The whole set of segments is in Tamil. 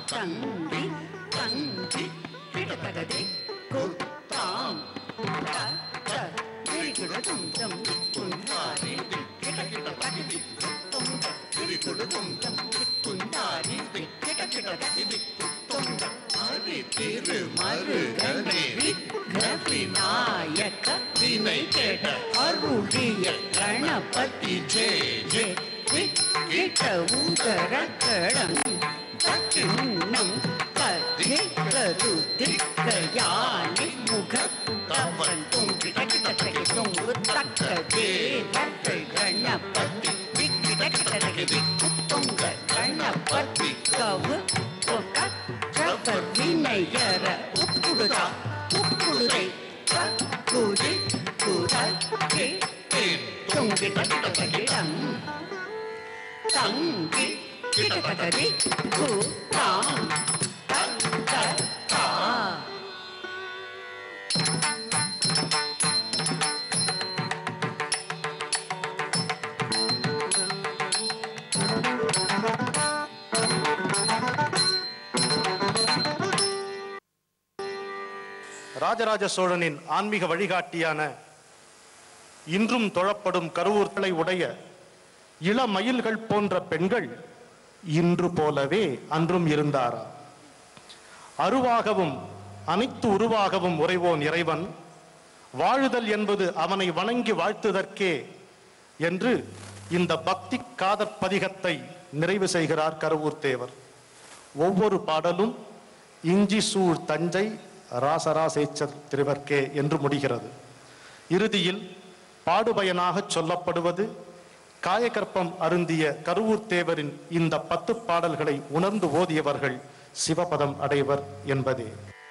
தங்கி தங்கி கிடத்தகதை குத்தாம் தக்க கிரிகுட துந்தம் குந்தாரி கிட கிட தகிதி குத்தம் கிரிகுட துந்தம் குந்தாரி கிட கிட தகிதி குத்தம் ஹரி திரு மருகனே விநாயக வினை கேட அருளிய கணபதி ஜெய ஜெய கிட்ட உதர கடம் தக்கிண்ணம் கதிகரு திக்கையானி முக தவன் தொங்கிட கிட்ட தகி தொங்கு தக்க தேவர்கள் கணபதி திக்கிட கிட்ட தகி திக்கு தொங்க கணபதி கவு ஒக்க கவர் வினையர உப்புடுதா உப்புடுதை குடி குடல் கே தொங்கிட கிட்ட தகிடம் தங்கி கிடக்கதறி கூட்டாம் தக்க தா ராஜராஜ சோழனின் ஆன்மீக வழிகாட்டியான இன்றும் தொழப்படும் கருவூர்களை உடைய இளமயில்கள் போன்ற பெண்கள் இன்று போலவே அன்றும் இருந்தாரா அருவாகவும் அனைத்து உருவாகவும் உறைவோன் இறைவன் வாழுதல் என்பது அவனை வணங்கி வாழ்த்துதற்கே என்று இந்த பக்தி காதற் பதிகத்தை நிறைவு செய்கிறார் கருவூர் தேவர் ஒவ்வொரு பாடலும் இஞ்சி சூழ் தஞ்சை ராசராசேச்சர் திருவர்க்கே என்று முடிகிறது இறுதியில் பாடுபயனாகச் சொல்லப்படுவது காயகற்பம் அருந்திய கருவூர் தேவரின் இந்த பத்து பாடல்களை உணர்ந்து ஓதியவர்கள் சிவபதம் அடைவர் என்பதே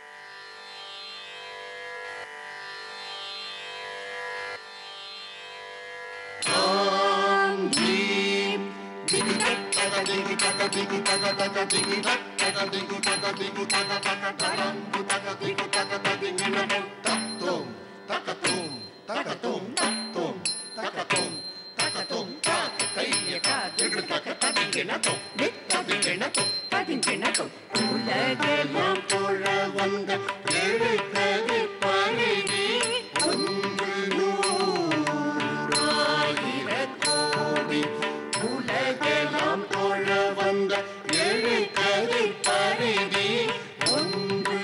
உலகெல்லாம் தொழ வந்த ஏழு கதிர் பழகி ஒன்று நூறாயிரத்தோடி உலகெல்லாம் தொழ வந்த ஏழு கதிர் பழகி ஒன்று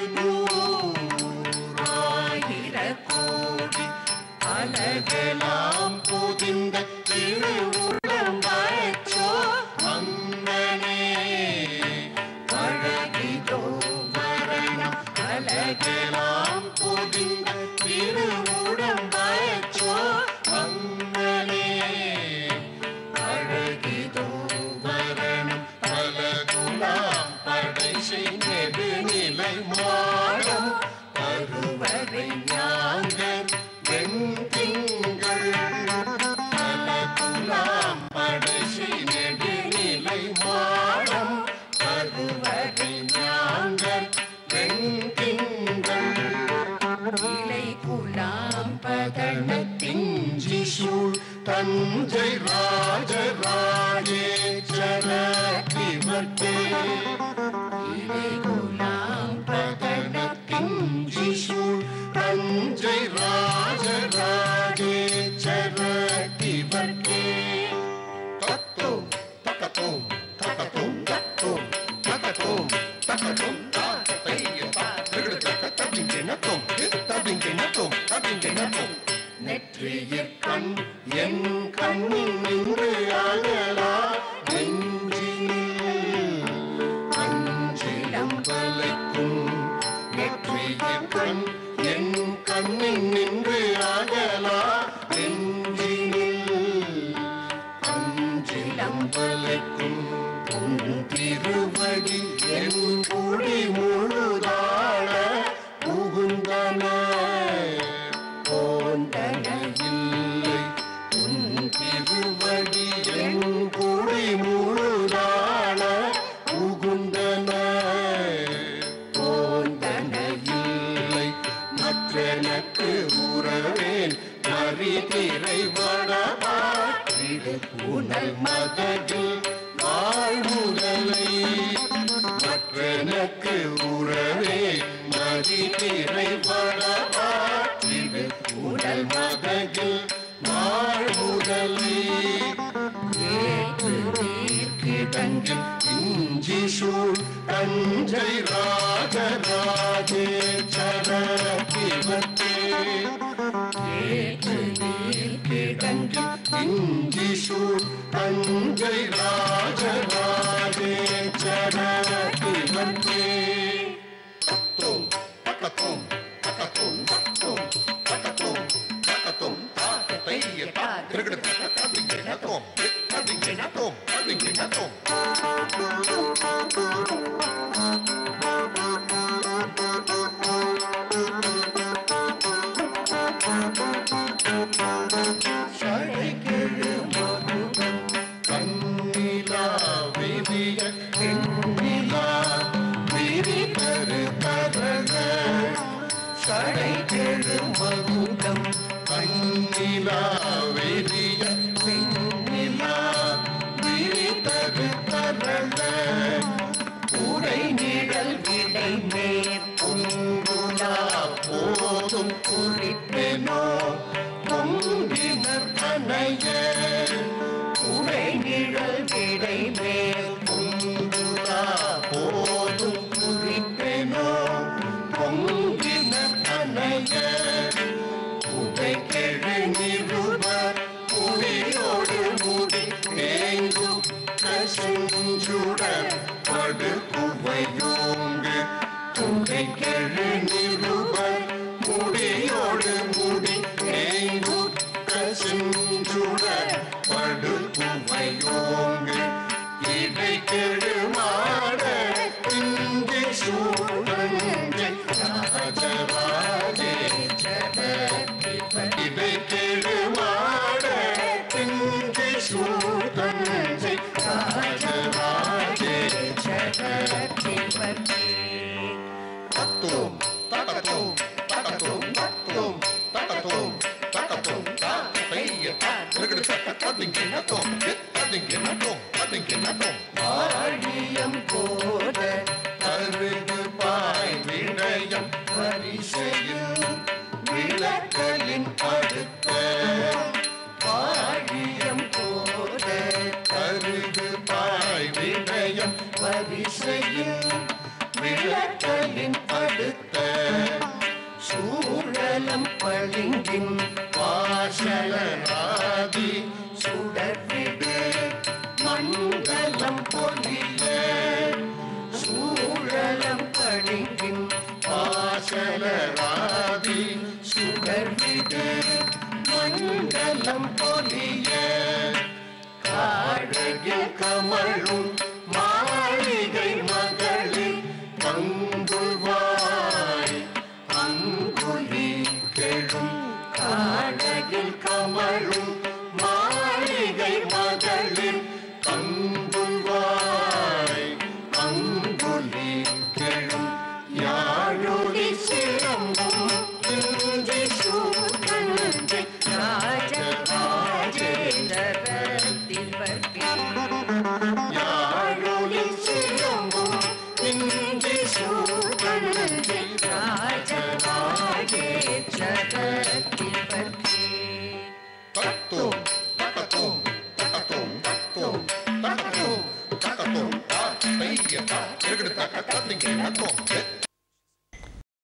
நூறாயிரத்தோடி அலகெல்லாம் பொதிந்த திருவுளம் வச்சோ அங்கனே அழகிதோ மரணம் அழகெல்லாம் பொதிந்த திருவுடம் வச்சோ அங்கனே அழகிதோ மரணம் பலகுலாம் படைசை நெடுநிலை மாடம் பருவரை ஞாங்கர் வெண்திங்கள் பலகுலாம் படைசை நெடுநிலை மாடம் பருவரை ஞாங்கர் வெண்திங்கள் இலை குலாம் பதனத்திஞ்சி சூழ் தஞ்சை ராஜராஜேச்சர கிவர்த்தே இலை குலாம் பதனத்திஞ்சி சூழ் தஞ்சை ராஜராஜேச்சர கிவர்த்தே தத்தோம் தக்கத்தோம் தக்கத்தோம் தத்தோம் தக்கத்தோம் தக்கத்தோம் நெற்றியிற் கண் என் கண்ணில் நின்று அகலா நெஞ்சினில் அஞ்சிலம் வலைக்கும் நெற்றியிற் கண் என் கண்ணில் நின்று அகலா நெஞ்சினில் அஞ்சிலம் வலைக்கும் உன் திருவடி என் குடி முழுதாள புகுந்தன போந்தன இல்லை உன் திருவடி என் குடி முழுதாள புகுந்தன போந்தன இல்லை மற்றெனக்கு உறவே மதிப்பிறை வளவாற்றிடு உடல் மதகில் வாழ்முதலீர் கிடங்கில் இஞ்சி சூழ் தஞ்சை ராஜராஜேச்சர கிவத்தே கிடங்கில் இஞ்சி சூழ் தஞ்சை ராஜராஜேச்சர கிவத்தே தத்தோம் தக்கத்தோம் தக்கத்தோம் தத்தோம் தக்கத்தோம் தக்கத்தோம் தாக்கத்தைய தா திருகிடு தக்கத்திங்க நத்தோம் தத்திங்க நத்தோம் தத்திங்க நத்தோம் கண்ணிலா விதிய கண்ணிலா விதி தரு தரக சடை கெழு மகுடம் கண்ணிலா விதிய கண்ணிலா விதி தரு தரக உடை நிழல் விடை மேற் பொங்குலா போதும் குறிப்பெனோ பொங்கினர் அணைய உடை நிழல் விடை மேல் பொங்குலா போதும் குறிப்பெனோ பொங்கினர் அணைய உடை கெழு நிருபர் புலியோடு முடி தேங்கு கசுஞ்சுடர் படு குவையோங்கு உடை கெழு நிருபர் முடியோடு முடி தேங்கு கசுஞ்சுடர் படு குவையோங்கு இடை கெழு மாட இங்கு சூழஞ்சை ராஜராஜே இதை கெழு மாட இங்கு சூழஞ்சை ராஜராஜே தத்தோம் தக்கத்தோம் தக்கத்தோம் தத்தோம் தக்கத்தோம் தக்கத்தோம் தாத்தைய திருகிடு தக்க தத்திங்க நத்தோம் தத்திங்க நத்தோம் தத்திங்க நத்தோம் ஆழியம் போத கருது பாய் விடயம் பரிசையில் விளக்கலின் அடுத்த ஆழியம் போத கருது பாய் விடயம் பரிசையில் விளக்கலின் அடுத்த சூழலம் பளிங்கின் வாசலராதி சுடர்விடு மண்டலம் பொலிய சூழலம் பளிங்கின் வாசலராதி சுடர்விடு மண்டலம் பொலிய அழகில் கமழும் மாளிகை மகளிர் பங்குவாய் அங்குலி கெழும் அழகில் கமழும் மாளிகை மகளிர் பங்குவாய் அங்குலி கெழும் யாழொலி சிறம்பும் இன்றி சூழ்கஞ்சை யாழொலி சிறம்பும் இன்றி சூழ்கஞ்சை தத்தோம் தக்கத்தோம் தக்கத்தோம் தத்தோம் தக்கத்தோம் தக்கத்தோம் தா தைய தா திருகிடு தக்க தத்திங்க நத்தோம்